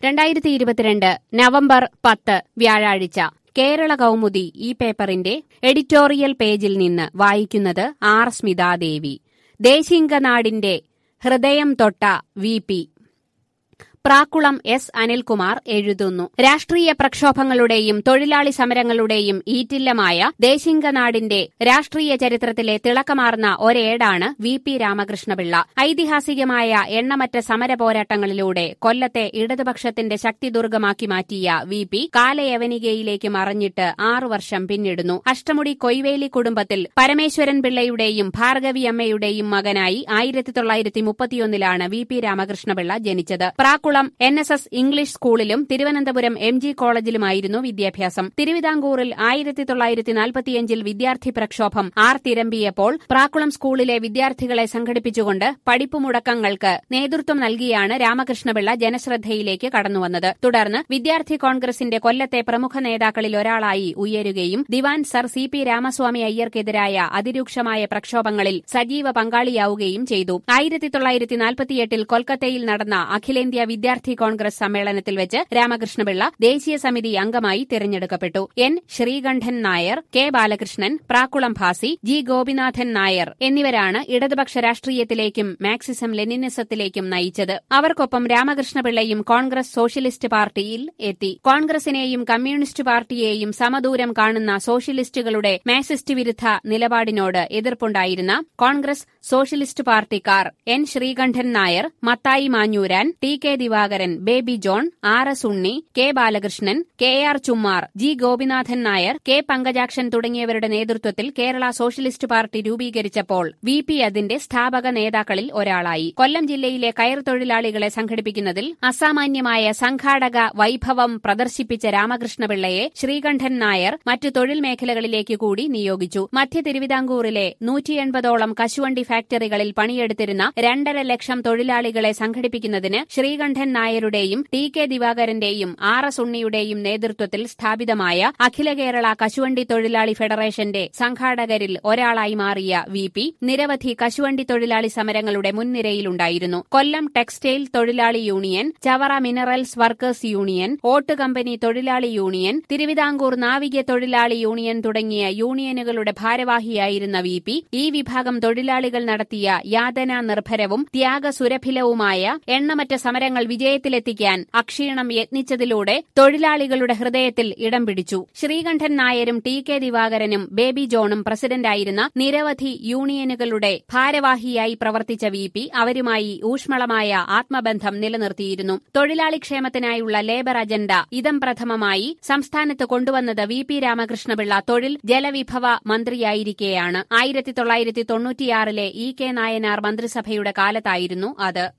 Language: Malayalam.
രണ്ടായിരത്തി ഇരുപത്തിരണ്ട് നവംബർ പത്ത് വ്യാഴാഴ്ച കേരള കൗമുദി ഈ പേപ്പറിന്റെ എഡിറ്റോറിയൽ പേജിൽ നിന്ന് വായിക്കുന്നത് ആർ സ്മിതാദേവി ദേശിംഗനാടിന്റെ ഹൃദയം തൊട്ട V P Prakkulam S Anilkumar എഴുതുന്നു രാഷ്ട്രീയ പ്രക്ഷോഭങ്ങളുടെയും തൊഴിലാളി സമരങ്ങളുടെയും ഈറ്റില്ലമായ ദേശിംഗനാടിന്റെ രാഷ്ട്രീയ ചരിത്രത്തിലെ തിളക്കമാർന്ന ഒരേടാണ് വി പി രാമകൃഷ്ണപിള്ള ഐതിഹാസികമായ എണ്ണമറ്റ സമര പോരാട്ടങ്ങളിലൂടെ കൊല്ലത്തെ ഇടതുപക്ഷത്തിന്റെ ശക്തിദുർഗമാക്കി മാറ്റിയ വി പി കാലയവനികയിലേക്ക് മറഞ്ഞിട്ട് ആറു വർഷം പിന്നിടുന്നു അഷ്ടമുടി കൊയ്വേലി കുടുംബത്തിൽ പരമേശ്വരൻ പിള്ളയുടെയും ഭാർഗവി അമ്മയുടെയും മകനായി ആയിരത്തി തൊള്ളായിരത്തി മുപ്പത്തിയൊന്നിലാണ് വി പി രാമകൃഷ്ണപിള്ള ജനിച്ചത് Prakkulam N S S English സ്കൂളിലും തിരുവനന്തപുരം എം ജി കോളേജിലുമായിരുന്നു വിദ്യാഭ്യാസം തിരുവിതാംകൂറിൽ ആയിരത്തി തൊള്ളായിരത്തി നാൽപ്പത്തിയഞ്ചിൽ വിദ്യാർത്ഥി പ്രക്ഷോഭം ആർ തിരമ്പിയപ്പോൾ പ്രാക്കുളം സ്കൂളിലെ വിദ്യാർത്ഥികളെ സംഘടിപ്പിച്ചുകൊണ്ട് പഠിപ്പു മുടക്കങ്ങൾക്ക് നേതൃത്വം നൽകിയാണ് രാമകൃഷ്ണപിള്ള ജനശ്രദ്ധയിലേക്ക് കടന്നുവന്നത് തുടർന്ന് വിദ്യാർത്ഥി കോൺഗ്രസിന്റെ കൊല്ലത്തെ പ്രമുഖ നേതാക്കളിൽ ഒരാളായി ഉയരുകയും Dewan sir C P Ramaswamy അയ്യർക്കെതിരായ അതിരൂക്ഷമായ പ്രക്ഷോഭങ്ങളിൽ സജീവ പങ്കാളിയാവുകയും ചെയ്തു ആയിരത്തി തൊള്ളായിരത്തി നാൽപ്പത്തിയെട്ടിൽ കൊൽക്കത്തയിൽ നടന്ന അഖിലേന്ത്യാ വിദ്യാർത്ഥി കോൺഗ്രസ് സമ്മേളനത്തിൽ വെച്ച് രാമകൃഷ്ണപിള്ള ദേശീയ സമിതി അംഗമായി തിരഞ്ഞെടുക്കപ്പെട്ടു N Sreekantan Nair K Balakrishnan Prakkulam Bhasi G Gopinathan Nair എന്നിവരാണ് ഇടതുപക്ഷ രാഷ്ട്രീയത്തിലേക്കും മാക്സിസം ലെനിനിസത്തിലേക്കും നയിച്ചത് അവർക്കൊപ്പം രാമകൃഷ്ണപിള്ളയും കോൺഗ്രസ് സോഷ്യലിസ്റ്റ് പാർട്ടിയിൽ എത്തി കോൺഗ്രസിനെയും കമ്മ്യൂണിസ്റ്റ് പാർട്ടിയെയും സമദൂരം കാണുന്ന സോഷ്യലിസ്റ്റുകളുടെ മാസിസ്റ്റ് വിരുദ്ധ നിലപാടിനോട് എതിർപ്പുണ്ടായിരുന്ന കോൺഗ്രസ് സോഷ്യലിസ്റ്റ് പാർട്ടിക്കാർ N Sreekantan Nair Mathai Manjooran T K Divakaran Baby John R S Unni K Balakrishnan K R Chummar G Gopinathan Nair K Pankajakshan തുടങ്ങിയവരുടെ നേതൃത്വത്തിൽ കേരള സോഷ്യലിസ്റ്റ് പാർട്ടി രൂപീകരിച്ചപ്പോൾ വി പി അതിന്റെ സ്ഥാപക നേതാക്കളിൽ ഒരാളായി കൊല്ലം ജില്ലയിലെ കയർ തൊഴിലാളികളെ സംഘടിപ്പിക്കുന്നതിൽ അസാമാന്യമായ സംഘാടക വൈഭവം പ്രദർശിപ്പിച്ച രാമകൃഷ്ണപിള്ളയെ ശ്രീകണ്ഠൻ നായർ മറ്റു തൊഴിൽ മേഖലകളിലേക്ക് കൂടി നിയോഗിച്ചു മധ്യ തിരുവിതാംകൂറിലെ നൂറ്റി എൺപതോളം കശുവണ്ടി ഫാക്ടറികളിൽ പണിയെടുത്തിരുന്ന രണ്ടര ലക്ഷം തൊഴിലാളികളെ സംഘടിപ്പിക്കുന്നതിന് ശ്രീകണ്ഠൻ നായരുടെയും ടി കെ ദിവാകരന്റെയും ആർ എസ് ഉണ്ണിയുടെയും നേതൃത്വത്തിൽ സ്ഥാപിതമായ അഖില കേരള കശുവണ്ടി തൊഴിലാളി ഫെഡറേഷന്റെ സംഘാടകരിൽ ഒരാളായി മാറിയ വി പി നിരവധി കശുവണ്ടി തൊഴിലാളി സമരങ്ങളുടെ മുൻനിരയിലുണ്ടായിരുന്നു കൊല്ലം ടെക്സ്റ്റൈൽ തൊഴിലാളി union Chavara minerals workers union ഓട്ട് കമ്പനി തൊഴിലാളി യൂണിയൻ തിരുവിതാംകൂർ നാവിക തൊഴിലാളി യൂണിയൻ തുടങ്ങിയ യൂണിയനുകളുടെ ഭാരവാഹിയായിരുന്ന വി പി ഈ വിഭാഗം തൊഴിലാളികൾ നടത്തിയ യാതനാ നിർഭരവും ത്യാഗസുരഭിലവുമായ എണ്ണമറ്റ സമരങ്ങൾ വിജയത്തിലെത്തിക്കാൻ അക്ഷീണം യത്നിച്ചതിലൂടെ തൊഴിലാളികളുടെ ഹൃദയത്തിൽ ഇടം പിടിച്ചു ശ്രീകണ്ഠൻ നായരും ടി കെ ദിവാകരനും ബേബി ജോണും പ്രസിഡന്റായിരുന്ന നിരവധി യൂണിയനുകളുടെ ഭാരവാഹിയായി പ്രവർത്തിച്ച വി പി അവരുമായി ഊഷ്മളമായ ആത്മബന്ധം നിലനിർത്തിയിരുന്നു തൊഴിലാളി ക്ഷേമത്തിനായുള്ള ലേബർ അജണ്ട ഇതം പ്രഥമമായി സംസ്ഥാനത്ത് കൊണ്ടുവന്നത് വി പി രാമകൃഷ്ണപിള്ള തൊഴിൽ ജലവിഭവ മന്ത്രിയായിരിക്കെയാണ് ആയിരത്തി തൊള്ളായിരത്തി തൊണ്ണൂറ്റിയാറിലെ ഇ കെ നായനാർ മന്ത്രിസഭയുടെ കാലത്തായിരുന്നു അത്